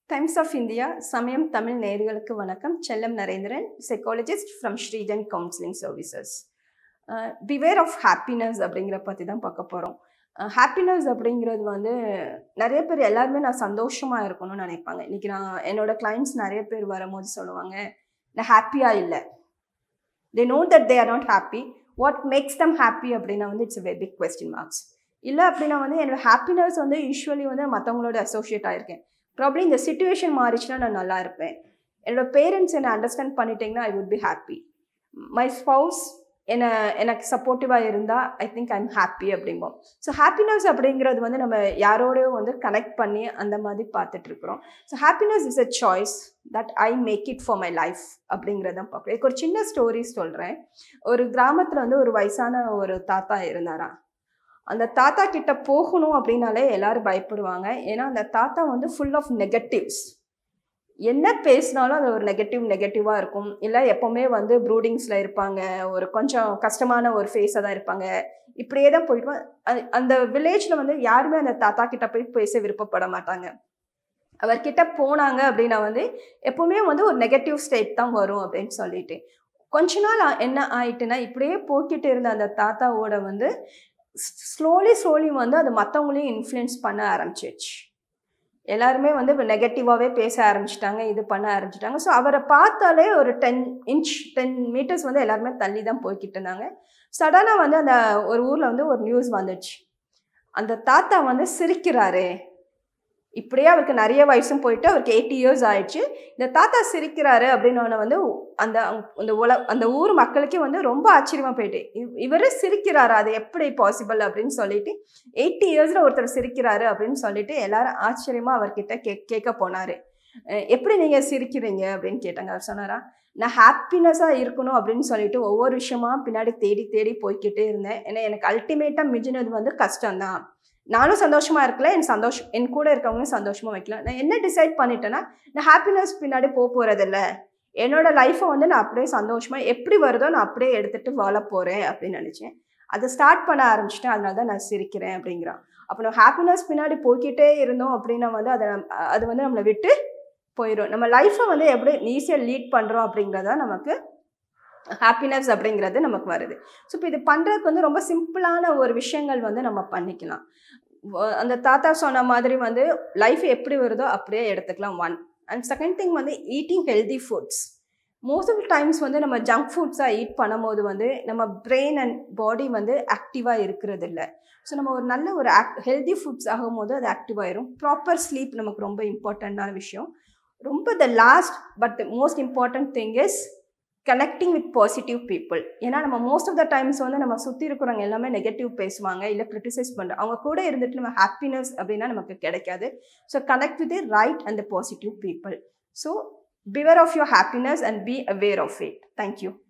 times of India சமயம் தமிழ் நேயர்களுக்கு வணக்கம் Chellam Narendran psychologist from Srijan counselling services beware of happiness அப்படிங்கிற பற்றி தான் பார்க்க போகிறோம் ஹாப்பினஸ் அப்படிங்கிறது வந்து நிறைய பேர் எல்லாருமே நான் சந்தோஷமாக இருக்கணும்னு நினைப்பாங்க இன்றைக்கி நான் என்னோட கிளைண்ட்ஸ் நிறைய பேர் வரும்போது சொல்லுவாங்க நான் ஹாப்பியாக இல்லை they know that they are not happy what makes them happy அப்படின்னா வந்து it's very big question marks இல்லை அப்படின்னா வந்து என்னோட ஹாப்பினஸ் வந்து யூஸ்வலி வந்து மற்றவங்களோட அசோசியேட் ஆகிருக்கேன் ப்ராப்ளி இந்த சுச்சுவேஷன் மாறிச்சுன்னா நான் நல்லா இருப்பேன் என்னோட பேரண்ட்ஸ் என்னை அண்டர்ஸ்டாண்ட் பண்ணிட்டீங்கன்னா I would be happy my spouse என்னை எனக்கு சப்போர்ட்டிவாக இருந்தால் ஐ திங்க் ஐம் ஹாப்பி அப்படிம்போம் ஸோ ஹாப்பினஸ் அப்படிங்கிறது வந்து நம்ம யாரோடையும் வந்து கனெக்ட் பண்ணி அந்த மாதிரி பார்த்துட்ருக்குறோம் so happiness is a choice that I make it for my life அப்படிங்கிறத பார்க்குறேன் எனக்கு ஒரு சின்ன ஸ்டோரி சொல்கிறேன் ஒரு கிராமத்தில் வந்து ஒரு வயசான ஒரு தாத்தா இருந்தாராம் அந்த தாத்தா கிட்ட போகணும் அப்படின்னாலே எல்லாரும் பயப்படுவாங்க ஏன்னா அந்த தாத்தா வந்து ஃபுல் ஆஃப் நெகட்டிவ்ஸ் என்ன பேசினாலும் அது ஒரு நெகட்டிவ் நெகட்டிவாக இருக்கும் இல்லை எப்போவுமே வந்து ப்ரூடிங்ஸில் இருப்பாங்க ஒரு கொஞ்சம் கஷ்டமான ஒரு ஃபேஸாக தான் இருப்பாங்க இப்படியே தான் போயிடுவோம் அந்த வில்லேஜில் வந்து யாருமே அந்த தாத்தா கிட்ட போய் பேச விருப்பப்பட மாட்டாங்க அவர்கிட்ட போனாங்க அப்படின்னா வந்து எப்போவுமே வந்து ஒரு நெகட்டிவ் ஸ்டேட் தான் வரும் அப்படின்னு சொல்லிட்டு கொஞ்ச நாள் என்ன ஆயிட்டுன்னா இப்படியே போக்கிட்டு இருந்த அந்த தாத்தாவோட வந்து ஸ்லோலி ஸ்லோலி வந்து அது மற்றவங்களையும் இன்ஃப்ளூயன்ஸ் பண்ண ஆரம்பிச்சிருச்சு எல்லாருமே வந்து இப்போ நெகட்டிவாகவே பேச ஆரம்பிச்சிட்டாங்க இது பண்ண ஆரம்பிச்சிட்டாங்க ஸோ அவரை பார்த்தாலே ஒரு டென் இன்ச் டென் மீட்டர்ஸ் வந்து எல்லாருமே தள்ளி தான் போய்கிட்டு இருந்தாங்க சடனாக வந்து அந்த ஒரு ஊரில் வந்து ஒரு நியூஸ் வந்துச்சு அந்த தாத்தா வந்து சிரிக்கிறாரு இப்படியே அவருக்கு நிறைய வயசும் போயிட்டு அவருக்கு எயிட்டி இயர்ஸ் ஆயிடுச்சு இந்த தாத்தா சிரிக்கிறாரு அப்படின்னு வந்து அந்த அந்த உல அந்த ஊர் மக்களுக்கே வந்து ரொம்ப ஆச்சரியமா போயிட்டு இவரே சிரிக்கிறாரு அது எப்படி பாசிபிள் அப்படின்னு சொல்லிட்டு எயிட்டி இயர்ஸ்ல ஒருத்தர் சிரிக்கிறாரு அப்படின்னு சொல்லிட்டு எல்லாரும் ஆச்சரியமா அவர்கிட்ட கே கேட்க போனாரு எப்படி நீங்க சிரிக்கிறீங்க அப்படின்னு கேட்டாங்க அவர் சொன்னாரா நான் ஹாப்பினஸாக இருக்கணும் அப்படின்னு சொல்லிட்டு ஒவ்வொரு விஷயமா பின்னாடி தேடி தேடி போய்கிட்டே இருந்தேன் ஏன்னா எனக்கு அல்டிமேட்டாக மிஞ்சினது வந்து கஷ்டம்தான் நானும் சந்தோஷமா இருக்கல என் சந்தோஷம் என் கூட இருக்கவங்க சந்தோஷமா வைக்கல நான் என்ன டிசைட் பண்ணிட்டேன்னா நான் ஹாப்பினஸ் பின்னாடி போக போறதில்ல என்னோட லைஃப்பை வந்து நான் அப்படியே சந்தோஷமா எப்படி வருதோ நான் அப்படியே எடுத்துட்டு வாழ போறேன் அப்படின்னு நினைச்சேன் அதை ஸ்டார்ட் பண்ண ஆரம்பிச்சிட்டேன் அதனால தான் நான் சிரிக்கிறேன் அப்படிங்கிறான் அப்போ நம்ம ஹாப்பினஸ் பின்னாடி போய்கிட்டே இருந்தோம் அப்படின்னா வந்து அதை அது வந்து நம்மளை விட்டு போயிடும் நம்ம லைஃப்பை வந்து எப்படி ஈஸியாக லீட் பண்ணுறோம் அப்படிங்கிறதா நமக்கு ஹாப்பினஸ் அப்படிங்கிறது நமக்கு வருது ஸோ இப்போ இது பண்ணுறதுக்கு வந்து ரொம்ப சிம்பிளான ஒரு விஷயங்கள் வந்து நம்ம பண்ணிக்கலாம் அந்த தாத்தா சொன்ன மாதிரி வந்து லைஃப் எப்படி வருதோ அப்படியே எடுத்துக்கலாம் ஒன் அண்ட் செகண்ட் திங் வந்து eating healthy foods most of times வந்து நம்ம ஜங்க் ஃபுட்ஸாக ஈட் பண்ணும்போது வந்து நம்ம பிரெயின் அண்ட் பாடி வந்து ஆக்டிவாக இருக்கிறது இல்லை ஸோ நம்ம ஒரு நல்ல ஒரு ஆக் ஹெல்தி ஃபுட்ஸ் ஆகும்போது அது ஆக்டிவ் ஆயிரும் ப்ராப்பர் ஸ்லீப் நமக்கு ரொம்ப இம்பார்ட்டண்ட்டான விஷயம் ரொம்ப the last but the most important thing is connecting with positive people ஏன்னா நம்ம மோஸ்ட் ஆஃப் த டைம்ஸ் வந்து நம்ம சுற்றி இருக்கிறவங்க எல்லாமே நெகட்டிவ் பேசுவாங்க இல்லை கிரிட்டிசைஸ் பண்ணுறோம் அவங்க கூட இருந்துட்டு நம்ம ஹாப்பினஸ் அப்படின்னா நமக்கு கிடைக்காது so connect with right and the positive people so beware of your happiness and be aware of it thank you